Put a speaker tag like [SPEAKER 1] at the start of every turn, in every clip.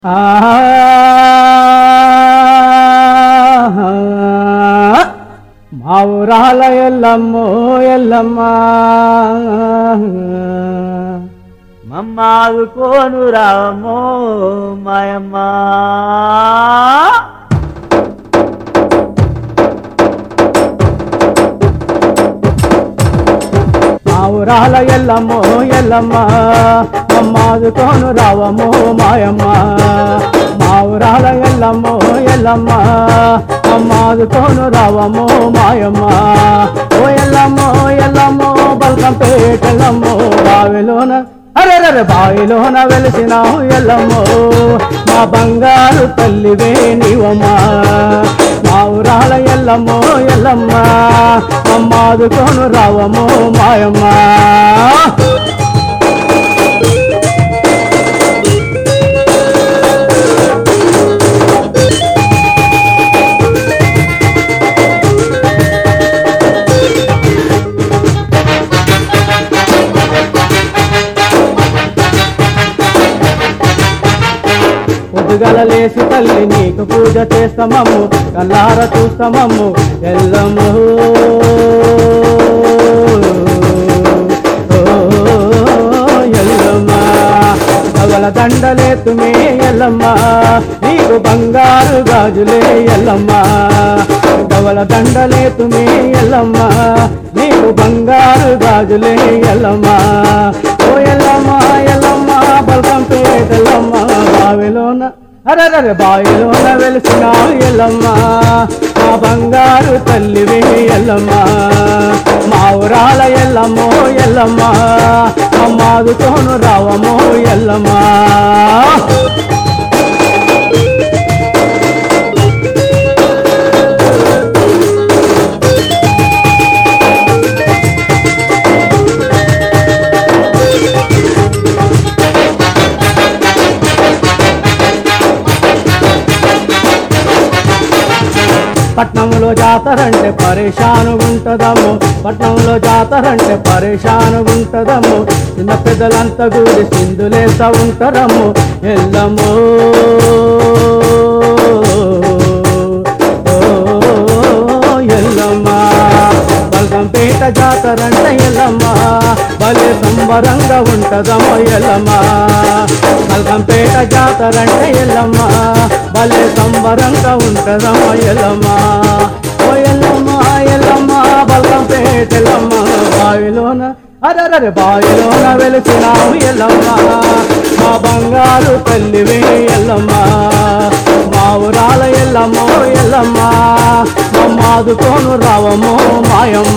[SPEAKER 1] మా ఊరాల ఎల్లమ్మో ఎల్లమ్మ
[SPEAKER 2] మమ్మాదు కోను రామో మాయమ్మ
[SPEAKER 1] మా ఊరాల ఎల్లమ్మో ఎల్లమ్మ అమ్మాదు కోను రావమ్మో మాయమ్మ మా ఊరాల ఎల్లమ్మో ఎల్లమ్మ అమ్మాదు కోను రావమ్మో మాయమ్మ ఓ ఎల్లమ్మో ఎల్లమ్మో బల్కం పేటెల్లమ్మో బావిలోన అరెరరె బావిలోన వెలిసినావు ఎల్లమ్మో మా బంగారు తల్లివే నీవమ్మా మా ఊరాల ఎల్లమ్మో ఎల్లమ్మ అమ్మాదు కోను రావమ్మో మాయమ్మ పొద్దుగల లేసి తల్లి నీకు పూజ చేస్తామమ్ము కల్లార చూస్తామమ్ము ఎల్లమ్ము ఓ, ఎల్లమ్మ పగల దండలేతుమే ఎల్లమ్మ నీకు బంగారు గాజులే ఎల్లమ్మ గవల దండలేతుమే ఎల్లమ్మ నీకు బంగారు గాజులే ఎల్లమ్మ ఓ ఎల్లమ్మ ఎల్లమ్మ బల్కం పేటెల్లమ్మ బావిలోన అరరర బావిలోన వెలిసినావు ఎల్లమ్మ మా బంగారు తల్లివే ఎల్లమ్మ మా ఊరాల ఎల్లమ్మో ఎల్లమ్మ అమ్మాదుకోను రావమ్మో ఎల్లమ్మ పట్నంలో జాతరంటే పరేషాను ఉంటదమ్ము పట్నంలో జాతరంటే పరేషాను ఉంటదమ్ము చిన్న పెద్దలంతా కూడి సింధులేసా ఉంటారమ్ము ఎల్లమ్మో ఓ, ఎల్లమ్మ బల్గంపేట జాతరంటే ఎల్లమ్మ భలే సంబరంగా ఉంటదమ్మో ఎల్లమ్మ బల్గంపేట జాతరంటే ఎల్లమ్మ భలే సంబరంగా ఉంటదమ్మో ఎల్లమ్మ ఓ ఎల్లమ్మ ఎల్లమ్మ బల్గంపేట ఎల్లమ్మ బావిలోన అరరరే బావిలోన వెలిసినావు ఎల్లమ్మ మా బంగారు తల్లివే ఎల్లమ్మ మా ఊరాల ఎల్లమ్మో ఎల్లమ్మ మమ్మాదుకోను రావమ్మో మాయమ్మ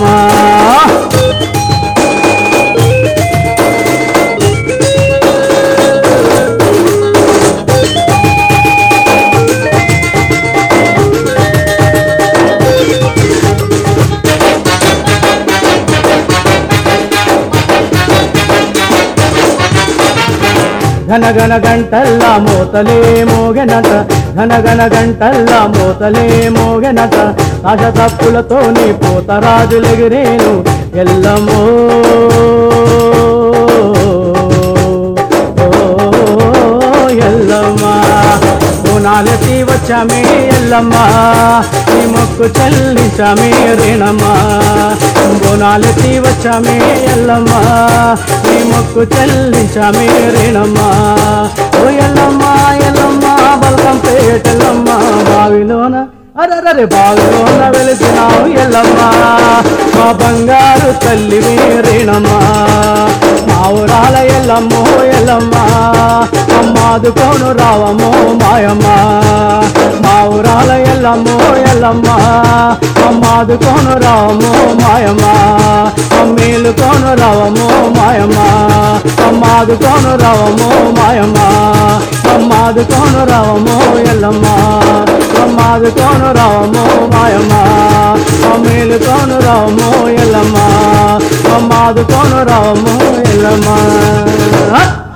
[SPEAKER 1] ఘనగన గంటల్లా మోతలే మోగెనట ఘనగన గంటల్లా మోతలే మోగెనట ఆశ తప్పులతో నీ పోతరాజులెగిరేను ఎల్లమ్మో ఓ ఎల్లమ్మ పూనాలకి వచ్చామే ఎల్లమ్మ నీ మొక్కు చెల్లించామే రేణమ్మ బోనాలకి వచ్చామే ఎల్లమ్మ నీ మొక్కు చెల్లించామే రేణమ్మ ఓ ఎల్లమ్మ ఎల్లమ్మ బల్కం పేటెల్లమ్మ బావిలోన అరరరే బావిలోన వెలిసినావు ఎల్లమ్మ మా బంగారు తల్లివి రేణమ్మ మా ఊరాల ఎల్లమ్మో ఎల్లమ్మ అమ్మాదుకోను రావమ్మో మాయమ్మ మా ఊరాల ఎల్లమ్మో ఎల్లమ్మ అమ్మాదుకోను రావమ్మో మాయమ్మ అమ్మేలుకోను రావమ్మో మాయమ్మ అమ్మాదుకోను రావమ్మో మాయమ్మ అమ్మాదుకోను రావమ్మో ఎల్లమ్మ అమ్మాదుకోను రావమ్మో మాయమ్మ అమ్మేలుకోను రావమ్మో ఎల్లమ్మ అమ్మాదుకోను రావమ్మో ఎల్లమ్మ